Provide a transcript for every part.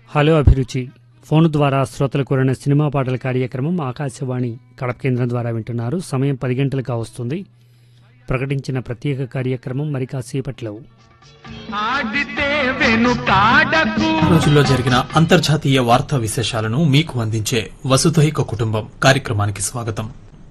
hello అభిరుచి phone ద్వారా శ్రోతలు కోరిన సినిమా పాటల కార్యక్రమం ఆకాశవాణి కడప కేంద్రం ద్వారా వింటున్నారు సమయం పది గంటలుగా వస్తుంది ప్రకటించిన ప్రత్యేక కార్యక్రమం మరి కాసేపట్లో ఆడితే వెనుకాడకు రోజుల్లో జరిగిన అంతర్జాతీయ వార్తా విశేషాలను మీకు అందించే వసుధైక కుటుంబం కార్యక్రమానికి స్వాగతం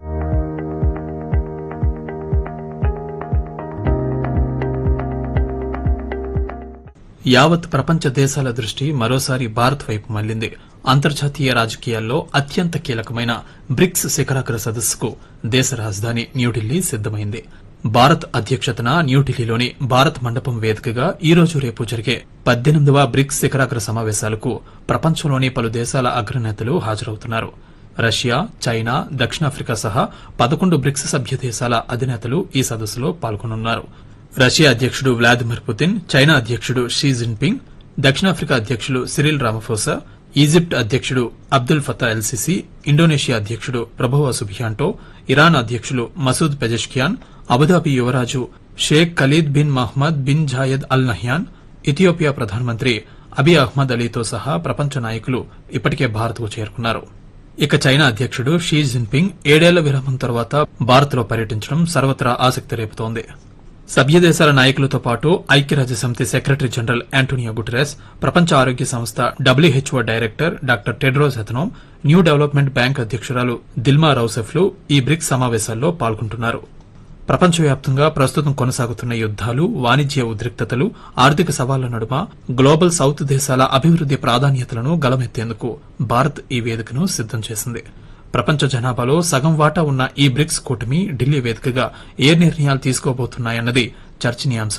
యావత్ ప్రపంచ దేశాల దృష్టి మరోసారి భారత్ వైపు మళ్లింది అంతర్జాతీయ రాజకీయాల్లో అత్యంత కీలకమైన బ్రిక్స్ శిఖరాగ్ర సదస్సుకు దేశ రాజధాని న్యూఢిల్లీ సిద్దమైంది భారత్ అధ్యక్షతన న్యూఢిల్లీలోని భారత్ మండపం వేదికగా ఈ రోజు రేపు జరిగే పద్దెనిమిదవ బ్రిక్స్ శిఖరాగ్ర సమావేశాలకు ప్రపంచంలోని పలు దేశాల అగ్రనేతలు హాజరవుతున్నారు రష్యా చైనా దక్షిణాఫ్రికా సహా పదకొండు బ్రిక్స్ సభ్య దేశాల అధినేతలు ఈ సదస్సులో పాల్గొనున్నారు రష్యా అధ్యక్షుడు వ్లాదిమిర్ పుతిన్ చైనా అధ్యక్షుడు షీ జిన్పింగ్ దక్షిణాఫ్రికా అధ్యక్షులు సిరిల్ రామఫోసా ఈజిప్ట్ అధ్యక్షుడు అబ్దుల్ ఫతా ఎల్సిసి ఇండోనేషియా అధ్యక్షుడు ప్రభోవా సుబియాంటో ఇరాన్ అధ్యక్షులు మసూద్ పెజెష్కియాన్ అబుదాబి యువరాజు Sheikh Khalid bin Mohammed bin Zayed Al Nahyan Ethiopia ప్రధానమంత్రి అబీ అహ్మద్ అలీతో సహా ప్రపంచ నాయకులు ఇప్పటికే భారత్కు చేరుకున్నారు ఇక చైనా అధ్యక్షుడు షీ జిన్పింగ్ ఏడేళ్ల విరామం తర్వాత భారత్లో పర్యటించడం సర్వత్రా ఆసక్తి రేపుతోంది సభ్య దేశాల నాయకులతో పాటు ఐక్యరాజ్య సమితి సెక్రటరీ జనరల్ యాంటోనియో గుటెరస్ ప్రపంచ ఆరోగ్య సంస్థ WHO director doctor Tedros Adhanom New Development Bank అధ్యక్షురాలు దిల్మా రౌసెఫ్లు ఈ బ్రిక్స్ సమావేశాల్లో పాల్గొంటున్నారు ప్రపంచవ్యాప్తంగా ప్రస్తుతం కొనసాగుతున్న యుద్దాలు వాణిజ్య ఉద్రిక్తతలు ఆర్థిక సవాళ్ల నడుమ గ్లోబల్ సౌత్ దేశాల అభివృద్ది ప్రాధాన్యతలను గలమెత్తేందుకు భారత్ ఈ వేదికను సిద్దం చేసింది ప్రపంచ జనాభాలో సగం వాటా ఉన్న ఈ బ్రిక్స్ కూటమి ఢిల్లీ వేదికగా ఏ నిర్ణయాలు తీసుకోబోతున్నాయన్నది చర్చనీయాంశం